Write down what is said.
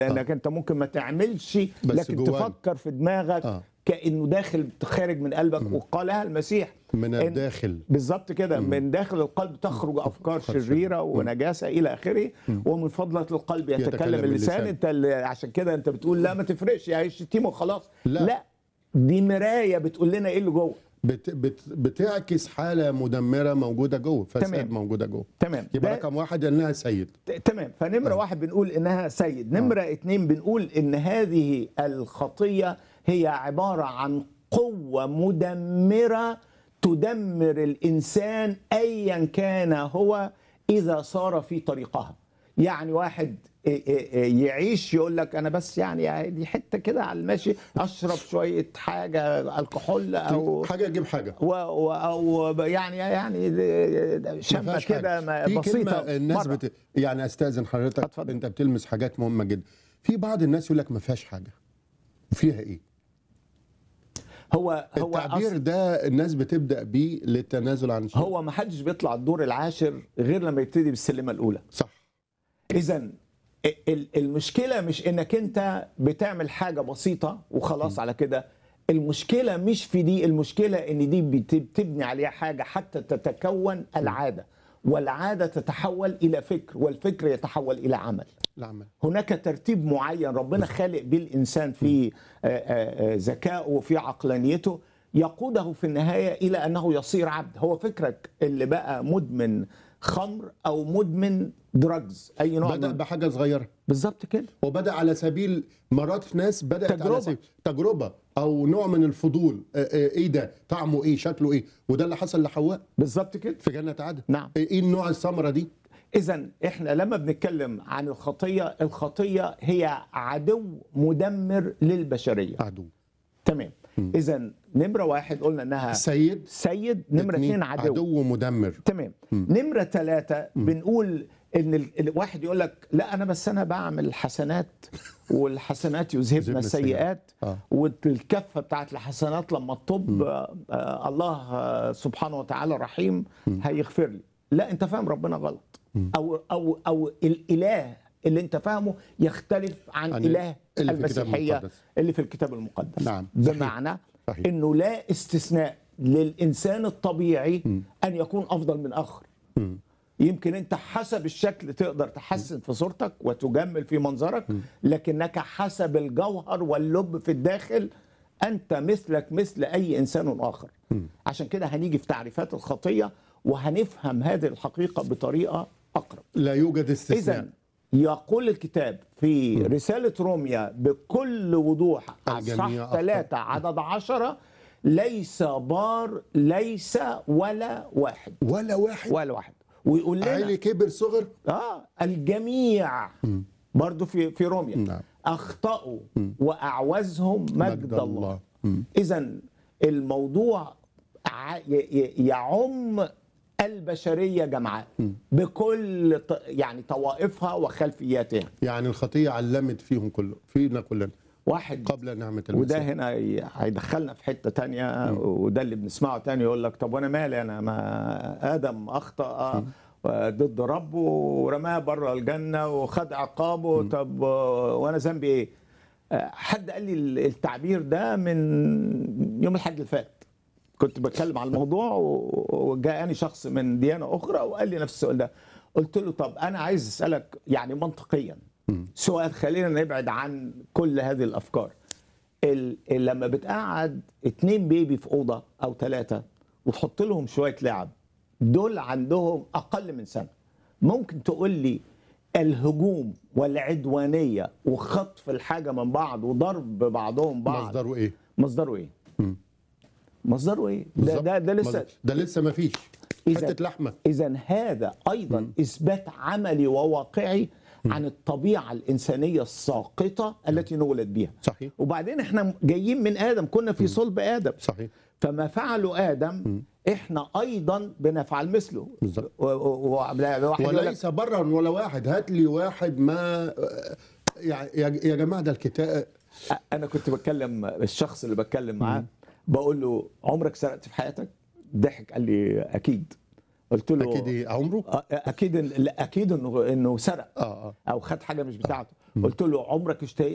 لانك انت ممكن ما تعملش بس لكن جواك. تفكر في دماغك آه. كانه داخل خارج من قلبك وقالها المسيح من إن- الداخل بالظبط كده من داخل القلب تخرج افكار أفكار شريره ونجاسه الى اخره ومن فضله القلب يتكلم, يتكلم اللسان اللسان. انت اللي عشان كده انت بتقول لا ما تفرقش يا شتيمه وخلاص لا. لا دي مرايه بتقول لنا ايه اللي جوه بت بت بتعكس حاله مدمره موجوده جوه فساد تمام. موجوده جوه تمام يبقى ده- رقم واحد انها سيد ت- تمام فنمرة واحد بنقول إنها سيد نمرة اتنين بنقول إن هذه الخطية هي عبارة عن قوة مدمرة تدمر الإنسان أيا كان هو إذا صار في طريقها يعني واحد إيه إيه إيه يعيش يقول لك انا بس يعني دي حته كده على الماشي اشرب شويه حاجه الكحول او حاجه تجيب حاجه و و او يعني يعني ما شمه فيهاش كده حاجة. ما- في بسيطه كلمة الناس مرة. بت... يعني استاذن حضرتك اتفضل. انت بتلمس حاجات مهمه جدا في بعض الناس يقول لك ما فيهاش حاجه وفيها ايه هو هو التعبير أصل ده الناس بتبدا بيه للتنازل عن شيء هو ما حدش بيطلع الدور العاشر غير لما يبتدي بالسلمه الاولى صح اذا المشكله مش انك انت بتعمل حاجه بسيطه وخلاص على كده المشكله مش في دي المشكله ان دي بت- بتبني عليها حاجه حتى تتكون العاده والعاده تتحول الى فكر والفكر يتحول الى عمل العمل هناك ترتيب معين ربنا خالق بيه الانسان في آه، آه، آه، ذكائه وفي عقلانيته يقوده في النهايه الى انه يصير عبد هو فكرك اللي بقى مدمن خمر او مدمن دراجز اي نوع بدا من بحاجه صغيره بالظبط كده وبدا على سبيل مرات ناس بدات تجربة. على سبيل تجربه او نوع من الفضول آه، آه، ايه ده طعمه ايه شكله ايه وده اللي حصل لحواء بالظبط كده في جنه عدن نعم ايه النوع الثمره دي اذا احنا لما بنتكلم عن الخطيه الخطيه هي عدو مدمر للبشريه عدو تمام اذا نمره واحد قلنا انها سيد سيد نمره اثنين عدو عدو مدمر تمام نمرة ثلاثة بنقول ان ال- الواحد يقول لك لا انا بس انا بعمل حسنات والحسنات يذهبن يذهبن السيئات آه. والكفة بتاعت الحسنات لما تطب آه، آه، الله آه، سبحانه وتعالى رحيم هيغفر لي لا انت فاهم ربنا غلط او او او الاله اللي انت فاهمه يختلف عن, عن اله اللي في الكتاب المسيحية المقدس. اللي في الكتاب المقدس نعم، صحيح. بمعنى صحيح. انه لا استثناء للانسان الطبيعي ان يكون افضل من اخر يمكن انت حسب الشكل تقدر تحسن في صورتك وتجمل في منظرك لكنك حسب الجوهر واللب في الداخل انت مثلك مثل اي انسان اخر عشان كده هنيجي في تعريفات الخطيه وهنفهم هذه الحقيقه بطريقه اقرب لا يوجد استثناء اذا يقول الكتاب في رسالة روميا بكل وضوح الجميع أصحاح أخطأ. ثلاثة عدد عشرة ليس بار ليس ولا واحد ولا واحد ولا واحد ويقول عيلي لنا كبر صغر اه الجميع برضو في في روميا نعم. اخطاوا واعوزهم مجد, الله, مم. اذا الموضوع ع- ي- ي- يعم البشريه جمعاء بكل ط- يعني طوائفها وخلفياتها يعني الخطيه علمت فيهم كله فينا كلنا واحد قبل نعمه وده المسيح هنا ي- هيدخلنا في حته تانية وده اللي بنسمعه تاني يقول لك طب وانا مالي انا ما ادم اخطا ضد ربه ورماه بره الجنه وخد عقابه طب وانا ذنبي ايه؟ حد قال لي التعبير ده من يوم الحد اللي فات كنت بتكلم على الموضوع و- وجاءني شخص من ديانه اخرى وقال لي نفس السؤال ده قلت له طب انا عايز اسالك يعني منطقيا سؤال خلينا نبعد عن كل هذه الافكار ال- ال- لما بتقعد اتنين بيبي في اوضه او ثلاثه وتحط لهم شويه لعب دول عندهم اقل من سنه ممكن تقول لي الهجوم والعدوانيه وخطف الحاجه من بعض وضرب بعضهم بعض مصدره ايه مصدره ايه؟ مصدره ايه؟ ده بالظبط. ده, ده لسه مصدر- ده لسه ما فيش إذا- حته لحمه اذا هذا ايضا اثبات عملي وواقعي عن الطبيعه الانسانيه الساقطه التي نولد بها صحيح وبعدين احنا جايين من ادم كنا في صلب ادم صحيح فما فعله ادم احنا ايضا بنفعل مثله بالظبط. و- و- و- واحد يقول لك وليس برا ولا واحد هات لي واحد ما يعني يا يا جماعه ده الكتاب انا كنت بتكلم الشخص اللي بتكلم معاه بقول له عمرك سرقت في حياتك ضحك قال لي اكيد قلت له اكيد إيه، عمره آه، اكيد لا، اكيد انه انه سرق اه اه او خد حاجه مش بتاعته قلت له عمرك اشتهيت